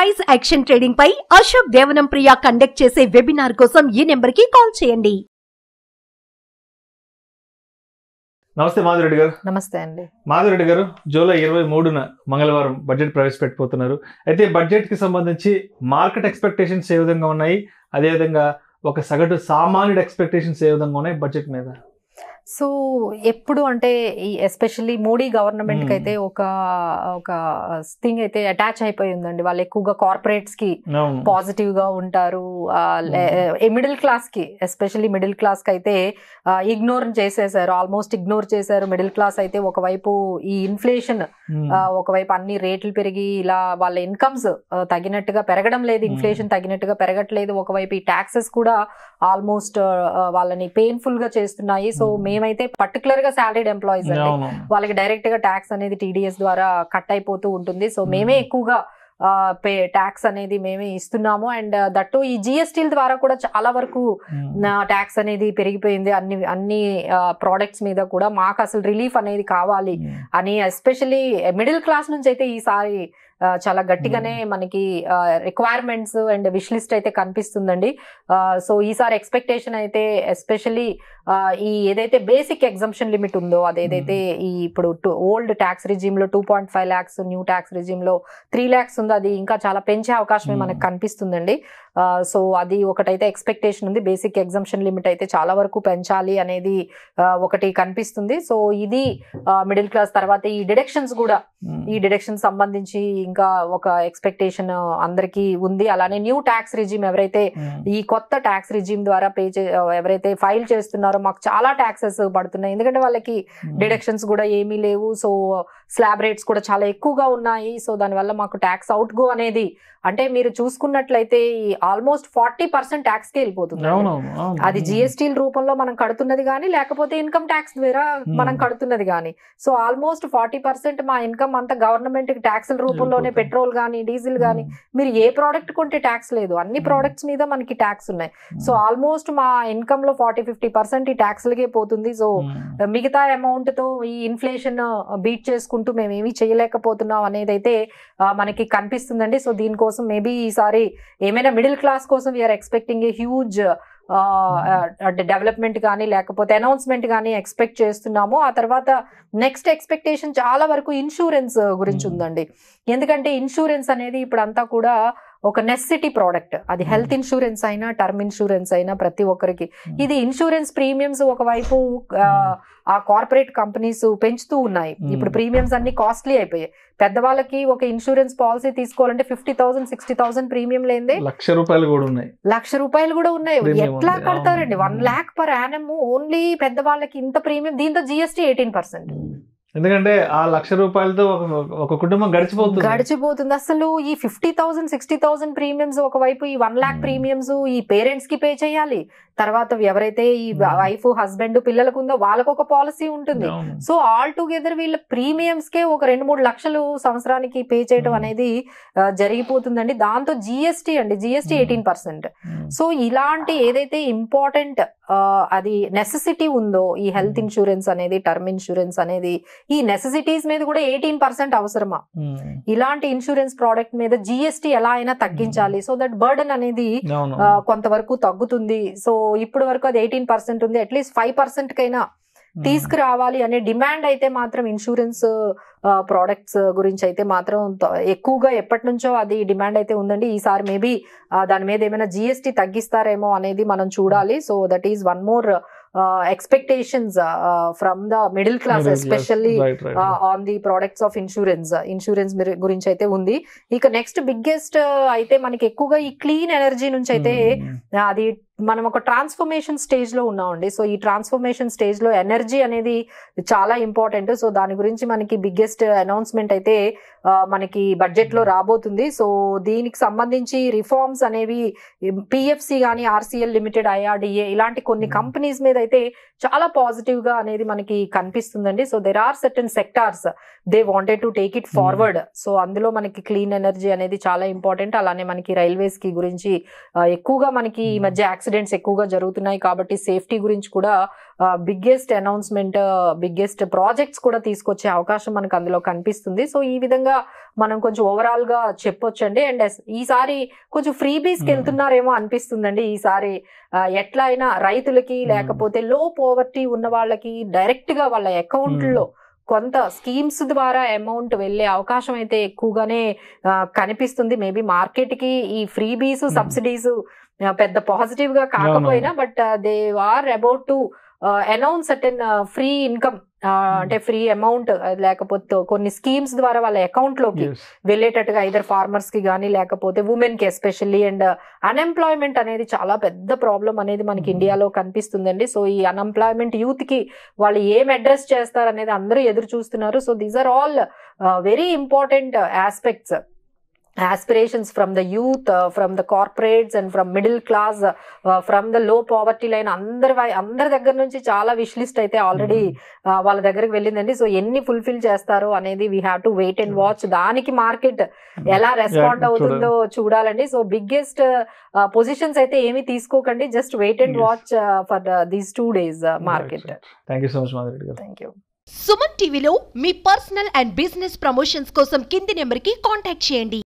Price action trading పై Ashok Devanam Priya conduct చేసే webinar కోసం ఈ నెంబర్ కి కాల్ చేయండి నమస్తే మాధురెడ్డి గారు నమస్తే అండి మాధురెడ్డి గారు జూలై ఇరవై మూడున మంగళవారం బడ్జెట్ ప్రవేశపెట్టబోతున్నారు అయితే బడ్జెట్ కి సంబంధించి మార్కెట్ ఎక్స్పెక్టేషన్స్ ఏ విధంగా ఉన్నాయి అదేవిధంగా ఒక సగటు సామాన్యుడు ఎక్స్పెక్టేషన్స్ ఏ విధంగా ఉన్నాయి బడ్జెట్ మీద సో ఎప్పుడు అంటే ఈ ఎస్పెషల్లీ మోడీ గవర్నమెంట్ కి Hmm. అయితే ఒక ఒక థింగ్ అయితే అటాచ్ అయిపోయి ఉందండి వాళ్ళు ఎక్కువగా కార్పొరేట్స్ కి అవును పాజిటివ్ గా ఉంటారు మిడిల్ క్లాస్ కి ఎస్పెషల్లీ మిడిల్ క్లాస్ కి అయితే ఇగ్నోర్ చేసేసారు ఆల్మోస్ట్ ఇగ్నోర్ చేశారు మిడిల్ క్లాస్ అయితే ఒకవైపు ఈ ఇన్ఫ్లేషన్ ఉమ్. ఒకవైపు అన్ని రేట్లు పెరిగి ఇలా వాళ్ళ ఇన్కమ్స్ తగినట్టుగా పెరగడం లేదు ఇన్ఫ్లేషన్ తగినట్టుగా పెరగట్లేదు ఒకవైపు ఈ ట్యాక్సెస్ కూడా ఆల్మోస్ట్ వాళ్ళని పెయిన్ఫుల్ గా చేస్తున్నాయి సో Hmm. మేమైతే పర్టికులర్ గా సాలరీడ్ ఎంప్లాయీస్ అండి అవును వాళ్ళకి డైరెక్ట్ గా ట్యాక్స్ అనేది టీడీఎస్ ద్వారా కట్ అయిపోతూ ఉంటుంది సో Hmm. మేమే ఎక్కువగా పే ట్యాక్స్ అనేది మేమే ఇస్తున్నాము అండ్ దట్టు ఈ జిఎస్టీల ద్వారా కూడా చాలా వరకు ఉమ్. నా ట్యాక్స్ అనేది పెరిగిపోయింది అన్ని అన్ని ప్రోడక్ట్స్ మీద కూడా మాకు అసలు రిలీఫ్ అనేది కావాలి ఉమ్. అని ఎస్పెషల్లీ మిడిల్ క్లాస్ నుంచి అయితే ఈసారి ఆ, చాలా గట్టిగానే మనకి రిక్వైర్మెంట్స్ అండ్ విష్ లిస్ట్ అయితే కనిపిస్తుందండి సో ఈసారి ఎక్స్పెక్టేషన్ అయితే ఎస్పెషల్లీ ఈ ఏదైతే బేసిక్ ఎగ్జంప్షన్ లిమిట్ ఉందో అదేదైతే ఈ ఇప్పుడు ఓల్డ్ ట్యాక్స్ రిజిమ్ లో two point five lakhs new tax regime లో త్రీ ల్యాక్స్ ఉందో అది ఇంకా చాలా పెంచే అవకాశమే Hmm. మనకు కనిపిస్తుందండి సో అది ఒకటైతే ఎక్స్పెక్టేషన్ ఉంది బేసిక్ ఎగ్జంప్షన్ లిమిట్ అయితే చాలా వరకు పెంచాలి అనేది ఆ, ఒకటి కనిపిస్తుంది సో ఇది మిడిల్ క్లాస్ తర్వాత ఈ డిడక్షన్స్ కూడా ఉమ్. ఈ డిడక్షన్ సంబంధించి ఇంకా ఒక ఎక్స్పెక్టేషన్ అందరికీ ఉంది అలానే న్యూ ట్యాక్స్ రిజిమ్ ఎవరైతే ఉమ్. ఈ కొత్త ట్యాక్స్ రిజిమ్ ద్వారా పే చే ఎవరైతే ఫైల్ చేస్తున్నారో మాకు చాలా ట్యాక్సెస్ పడుతున్నాయి ఎందుకంటే వాళ్ళకి ఉమ్. డిడక్షన్స్ కూడా ఏమీ లేవు సో స్లాబ్ రేట్స్ కూడా చాలా ఎక్కువగా ఉన్నాయి సో దానివల్ల మాకు ట్యాక్స్ అవుట్ గో అనేది అంటే మీరు చూసుకున్నట్లయితే ఆల్మోస్ట్ ఫార్టీ పర్సెంట్ ట్యాక్స్ కి వెళ్ళిపోతుంది అవునవును అవును. అది జిఎస్టీల రూపంలో మనం కడుతున్నది కానీ లేకపోతే ఇన్కమ్ ట్యాక్స్ ద్వారా Hmm. మనం కడుతున్నది కానీ సో ఆల్మోస్ట్ ఫార్టీ పర్సెంట్ మా ఇన్కమ్ అంతా గవర్నమెంట్ ట్యాక్స్ రూపంలోనే వెళ్ళిపోతుంది. పెట్రోల్ కానీ డీజిల్ కానీ మీరు ఏ ప్రోడక్ట్ కొంటే ట్యాక్స్ లేదు అన్ని Hmm. ప్రోడక్ట్స్ మీద మనకి ట్యాక్స్ ఉన్నాయి ఉమ్. సో ఆల్మోస్ట్ మా ఇన్కమ్ లో ఫార్టీ ఫిఫ్టీ పర్సెంట్ ఈ ట్యాక్స్లకే పోతుంది సో ఉమ్. మిగతా అమౌంట్ తో ఈ ఇన్ఫ్లేషన్ బీట్ చేసుకుంటూ మేము ఏమీ చేయలేకపోతున్నాం అనేది అయితే ఆ, మనకి కనిపిస్తుందండి సో దీనికోసం మేబీ ఈసారి ఏమైనా మిడిల్ క్లాస్ కోసం వీఆర్ ఎక్స్పెక్టింగ్ ఏ హ్యూజ్ అంటే డెవలప్మెంట్ కానీ లేకపోతే అనౌన్స్మెంట్ కానీ ఎక్స్పెక్ట్ చేస్తున్నాము ఆ తర్వాత నెక్స్ట్ ఎక్స్పెక్టేషన్ చాలా వరకు ఇన్సూరెన్స్ గురించి Hmm. ఉందండి ఎందుకంటే ఇన్సూరెన్స్ అనేది ఇప్పుడు అంతా కూడా ఒక నెసెసిటీ ప్రోడక్ట్ అది హెల్త్ ఇన్సూరెన్స్ అయినా టర్మ్ ఇన్సూరెన్స్ అయినా ప్రతి ఒక్కరికి Hmm. ఇది ఇన్సూరెన్స్ ప్రీమియమ్స్ ఒకవైపు ఆ, ఆ కార్పొరేట్ కంపెనీస్ పెంచుతూ ఉన్నాయి Hmm. ఇప్పుడు ప్రీమియమ్స్ అన్ని కాస్ట్లీ అయిపోయాయి పెద్దవాళ్ళకి ఒక ఇన్సూరెన్స్ పాలసీ తీసుకోవాలంటే fifty thousand sixty thousand premium లేదే లక్ష రూపాయలు కూడా ఉన్నాయి లక్ష రూపాయలు కూడా ఉన్నాయి Premium ఎట్లా ఉంది. కడతారండి అవును. One lakh per annum only పెద్దవాళ్ళకి ఇంత ప్రీమియం దీంతో జిఎస్టీ ఎయిటీన్ పర్సెంట్ ఎందుకంటే ఆ లక్ష రూపాయలతో ఒక ఒక కుటుంబం గడిచిపోతుంది గడిచిపోతుంది అసలు ఈ fifty thousand sixty thousand premiums ఒకవైపు ఈ వన్ లాక్ Hmm. ప్రీమియమ్స్ ఈ పేరెంట్స్ కి పే చేయాలి తర్వాత ఎవరైతే ఈ Hmm. వైఫ్ హస్బెండ్ పిల్లలకు ఉందో వాళ్ళకు ఒక పాలసీ ఉంటుంది అవును. సో ఆల్ టుగెదర్ వీళ్ళ ప్రీమియమ్స్ కే ఒక రెండు మూడు లక్షలు సంవత్సరానికి పే చేయడం Hmm. అనేది ఆ, జరిగిపోతుందండి దాంతో జిఎస్టీ అండి జిఎస్టీ Hmm. ఎయిటీన్ పర్సెంట్ ఉమ్. సో ఇలాంటి ఏదైతే ఇంపార్టెంట్ అది నెసెసిటీ ఉందో ఈ హెల్త్ Hmm. ఇన్సూరెన్స్ అనేది టర్మ్ ఇన్సూరెన్స్ అనేది ఈ నెసెసిటీస్ మీద కూడా ఎయిటీన్ పర్సెంట్ అవసరమా ఉమ్. ఇలాంటి ఇన్సూరెన్స్ ప్రోడక్ట్ మీద జిఎస్టీ ఎలా అయినా తగ్గించాలి సో దట్ బర్డన్ అనేది అవును ఆ, కొంతవరకు తగ్గుతుంది సో ఇప్పుడు వరకు అది ఎయిటీన్ పర్సెంట్ ఉంది అట్లీస్ట్ ఫైవ్ పర్సెంట్ కైనా ఉమ్. తీసుకురావాలి అనే డిమాండ్ అయితే మాత్రం ఇన్సూరెన్స్ ప్రోడక్ట్స్ గురించి అయితే మాత్రం త- ఎక్కువగా ఎప్పటి నుంచో అది డిమాండ్ అయితే ఉందండి ఈసారి మేబీ దాని మీద ఏమైనా జిఎస్టీ తగ్గిస్తారేమో అనేది మనం చూడాలి so that is one more expectations from the middle class Middle class. Especially Right, right, right. On the products of insurance insurance గురించి అయితే ఉంది ఇక నెక్స్ట్ బిగ్గెస్ట్ అయితే మనకి ఎక్కువగా ఈ క్లీన్ ఎనర్జీ నుంచి అయితే ఉమ్. అది మనం ఒక ట్రాన్స్ఫర్మేషన్ స్టేజ్ లో ఉన్నామండి సో ఈ ట్రాన్స్ఫర్మేషన్ స్టేజ్ లో ఎనర్జీ అనేది చాలా ఇంపార్టెంట్ సో దాని గురించి మనకి బిగ్గెస్ట్ అనౌన్స్మెంట్ అయితే ఆ, మనకి బడ్జెట్ లో రాబోతుంది సో దీనికి సంబంధించి రిఫార్మ్స్ అనేవి పిఎఫ్సి కానీ ఆర్సిఎల్ లిమిటెడ్ ఐఆర్డిఏ ఇలాంటి కొన్ని Hmm. కంపెనీస్ మీద అయితే చాలా పాజిటివ్ గా అనేది మనకి కనిపిస్తుందండి so there are certain sectors they wanted to take it forward so అందులో మనకి క్లీన్ ఎనర్జీ అనేది చాలా ఇంపార్టెంట్ అలానే మనకి రైల్వేస్ కి గురించి ఆ, ఎక్కువగా మనకి ఈ మధ్య యాక్సిడెంట్ యాక్సిడెంట్స్ ఎక్కువగా జరుగుతున్నాయి కాబట్టి సేఫ్టీ గురించి కూడా బిగ్గెస్ట్ అనౌన్స్మెంట్ బిగ్గెస్ట్ ప్రాజెక్ట్స్ కూడా తీసుకొచ్చే అవకాశం మనకు అందులో కనిపిస్తుంది సో ఈ విధంగా మనం కొంచెం ఓవరాల్ గా చెప్పొచ్చండి అండ్ ఈసారి కొంచెం ఫ్రీ బీస్కి Hmm. వెళ్తున్నారేమో అనిపిస్తుందండి ఈసారి ఆ, ఎట్లా అయినా రైతులకి Hmm. లేకపోతే లో పోవర్టీ ఉన్న వాళ్ళకి డైరెక్ట్ గా వాళ్ళ అకౌంట్లో కొంత స్కీమ్స్ ద్వారా అమౌంట్ వెళ్ళే అవకాశం అయితే ఎక్కువగానే ఆ, కనిపిస్తుంది మేబీ మార్కెట్ కి ఈ ఫ్రీబీస్ Hmm. సబ్సిడీస్ పెద్ద పాజిటివ్ గా కాకపోయినా but they are about to announce అటెన్ ఫ్రీ ఇన్కమ్ అంటే ఫ్రీ అమౌంట్ లేకపోతే కొన్ని స్కీమ్స్ ద్వారా వాళ్ళ అకౌంట్ లోకి Yes. వెళ్ళేటట్టుగా ఇద్దరు ఫార్మర్స్ కి కానీ లేకపోతే ఉమెన్ కి ఎస్పెషల్లీ అండ్ అన్ఎంప్లాయ్మెంట్ అనేది చాలా పెద్ద ప్రాబ్లం అనేది మనకి Hmm. ఇండియాలో కనిపిస్తుందండి సో ఈ అన్ఎంప్లాయ్మెంట్ యూత్ కి వాళ్ళు ఏం అడ్రస్ చేస్తారు అనేది అందరూ ఎదురు చూస్తున్నారు so these are all very important aspects aspirations from the youth uh, from the corporates and from middle class uh, from the low poverty line అందరి వై- అందరి దగ్గర నుంచి చాలా విష్ లిస్ట్ అయితే ఆల్రెడీ వాళ్ళ దగ్గరికి వెళ్ళిందండి సో ఎన్ని ఫుల్ఫిల్ చేస్తారో అనేది we have to wait and watch దానికి మార్కెట్ ఎలా రెస్పాండ్ Yeah, అవుతుందో చూడాలండి సో బిగ్గెస్ట్ పొజిషన్స్ అయితే ఏమి తీసుకోకండి just wait and Yes. Watch for these two days market thank you so much Madhureddy గారు థ్యాంక్ యూ సుమన్ టీవీలో మీ పర్సనల్ అండ్ బిజినెస్ ప్రమోషన్స్ కోసం కింది నెంబర్కి కాంటాక్ట్ చేయండి